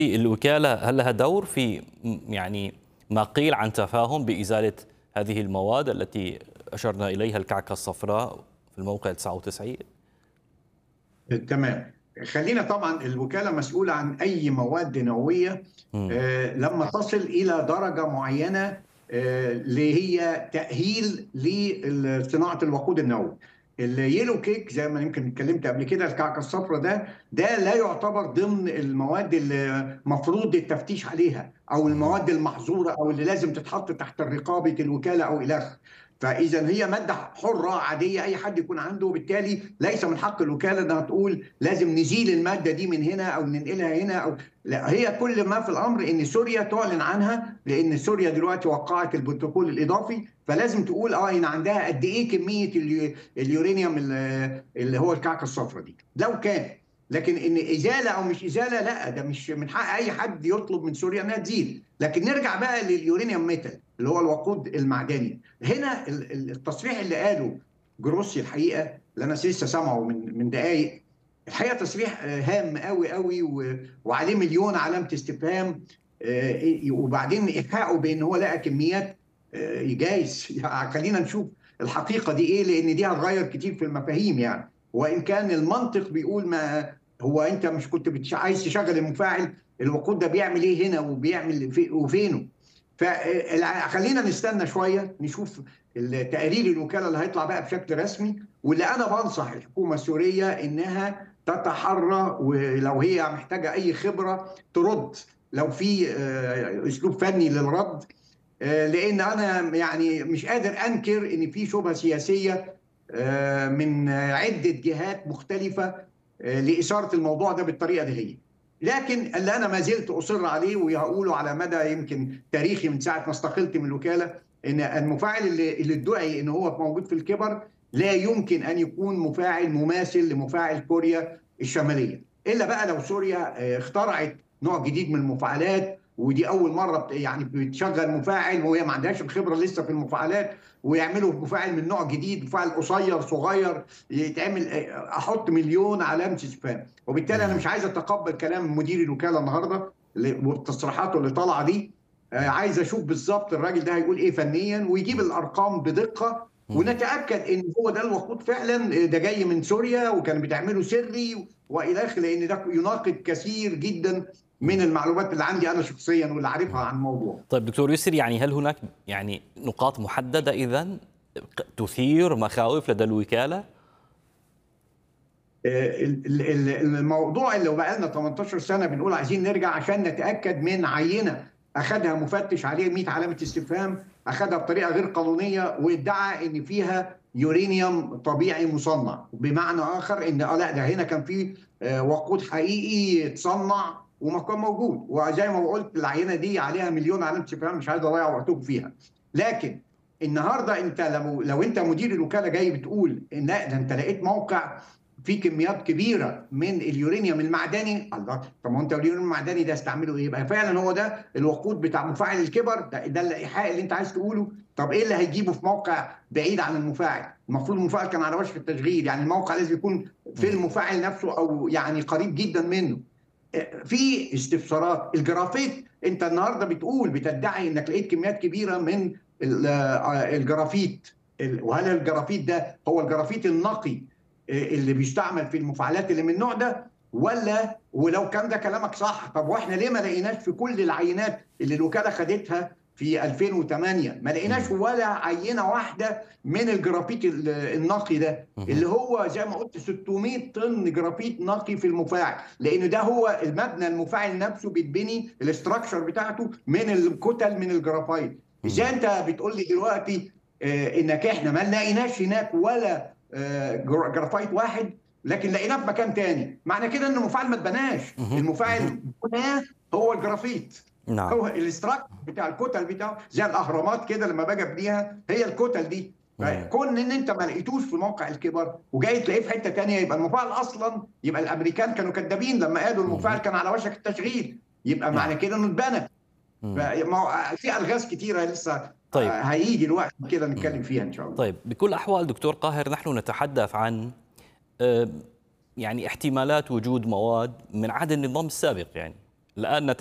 الوكالة هل لها دور في يعني ما قيل عن تفاهم بإزالة هذه المواد التي أشرنا إليها الكعكة الصفراء في الموقع 99 تمام خلينا طبعا الوكالة مسؤولة عن أي مواد نووية آه لما تصل إلى درجة معينة آه اللي هي تأهيل لصناعة الوقود النووي اليلو كيك زي ما يمكن اتكلمت قبل كده الكعكه الصفراء ده ده لا يعتبر ضمن المواد اللي مفروض التفتيش عليها او المواد المحظوره او اللي لازم تتحط تحت رقابه الوكاله او الى اخره فاذا هي ماده حره عاديه اي حد يكون عنده وبالتالي ليس من حق الوكاله انها تقول لازم نزيل الماده دي من هنا او ننقلها هنا او لا هي كل ما في الامر ان سوريا تعلن عنها لان سوريا دلوقتي وقعت البروتوكول الاضافي فلازم تقول اه ان عندها قد ايه كميه اليورانيوم اللي هو الكعكه الصفراء دي لو كان لكن ان ازاله او مش ازاله لا ده مش من حق اي حد يطلب من سوريا انها تزيل لكن نرجع بقى لليورانيوم ميتال اللي هو الوقود المعدني هنا التصريح اللي قاله جروسي الحقيقه اللي انا لسه سامعه من من دقائق الحقيقه تصريح هام قوي قوي وعليه مليون علامه استفهام وبعدين ايحاءه بان هو لقى كميات جايز يعني خلينا نشوف الحقيقه دي ايه لان دي هتغير كتير في المفاهيم يعني وان كان المنطق بيقول ما هو انت مش كنت بتش... عايز تشغل المفاعل الوقود ده بيعمل ايه هنا وبيعمل في... وفينه فخلينا نستنى شويه نشوف تقارير الوكاله اللي هيطلع بقى بشكل رسمي واللي انا بنصح الحكومه السوريه انها تتحرى ولو هي محتاجه اي خبره ترد لو في اسلوب فني للرد لان انا يعني مش قادر انكر ان في شبهه سياسيه من عده جهات مختلفه لاثاره الموضوع ده بالطريقه دي هي لكن اللي انا ما زلت اصر عليه وهقوله على مدى يمكن تاريخي من ساعه ما استقلت من الوكاله ان المفاعل اللي اللي ادعي ان هو موجود في الكبر لا يمكن ان يكون مفاعل مماثل لمفاعل كوريا الشماليه الا بقى لو سوريا اخترعت نوع جديد من المفاعلات ودي اول مره يعني بتشغل مفاعل وهي ما عندهاش الخبره لسه في المفاعلات ويعملوا مفاعل من نوع جديد مفاعل قصير صغير يتعمل احط مليون علامه استفهام وبالتالي انا مش عايز اتقبل كلام مدير الوكاله النهارده وتصريحاته اللي طالعه دي عايز اشوف بالظبط الراجل ده هيقول ايه فنيا ويجيب الارقام بدقه ونتاكد ان هو ده الوقود فعلا ده جاي من سوريا وكان بتعمله سري والى اخره لان ده يناقض كثير جدا من المعلومات اللي عندي انا شخصيا واللي عارفها عن الموضوع. طيب دكتور يسري يعني هل هناك يعني نقاط محدده اذا تثير مخاوف لدى الوكاله؟ الموضوع اللي بقى لنا 18 سنه بنقول عايزين نرجع عشان نتاكد من عينه اخذها مفتش عليه 100 علامه استفهام اخذها بطريقه غير قانونيه وادعى ان فيها يورانيوم طبيعي مصنع بمعنى اخر ان اه لا ده هنا كان في وقود حقيقي اتصنع وما كان موجود وزي ما قلت العينه دي عليها مليون علامه استفهام مش عايز اضيع وقتكم فيها لكن النهارده انت لو لو انت مدير الوكاله جاي بتقول ان لا ده انت لقيت موقع فيه كميات كبيره من اليورانيوم المعدني الله طب ما انت اليورانيوم المعدني ده استعمله ايه؟ يبقى فعلا هو ده الوقود بتاع مفاعل الكبر ده, ده الايحاء اللي انت عايز تقوله طب ايه اللي هيجيبه في موقع بعيد عن المفاعل؟ المفروض المفاعل كان على وشك التشغيل يعني الموقع لازم يكون في المفاعل نفسه او يعني قريب جدا منه في استفسارات الجرافيت انت النهارده بتقول بتدعي انك لقيت كميات كبيره من الجرافيت وهل الجرافيت ده هو الجرافيت النقي اللي بيستعمل في المفاعلات اللي من النوع ده ولا ولو كان ده كلامك صح طب واحنا ليه ما لقيناش في كل العينات اللي الوكاله خدتها في 2008 ما لقيناش ولا عينه واحده من الجرافيت النقي ده اللي هو زي ما قلت 600 طن جرافيت نقي في المفاعل لان ده هو المبنى المفاعل نفسه بيتبني الاستراكشر بتاعته من الكتل من الجرافايت ازاي انت بتقول لي دلوقتي آه انك احنا ما لقيناش هناك ولا آه جرافايت واحد لكن لقيناه في مكان تاني معنى كده ان المفاعل ما اتبناش المفاعل بناه هو الجرافيت نعم. هو الاستراك بتاع الكتل بتاعه زي الاهرامات كده لما باجي ابنيها هي الكتل دي كون ان انت ما لقيتوش في موقع الكبر وجاي تلاقيه في حته ثانيه يبقى المفاعل اصلا يبقى الامريكان كانوا كدابين لما قالوا المفاعل كان على وشك التشغيل يبقى معنى كده انه اتبنى في الغاز كتيره لسه طيب. هيجي الوقت كده نتكلم فيها ان شاء الله طيب بكل الاحوال دكتور قاهر نحن نتحدث عن يعني احتمالات وجود مواد من عهد النظام السابق يعني الآن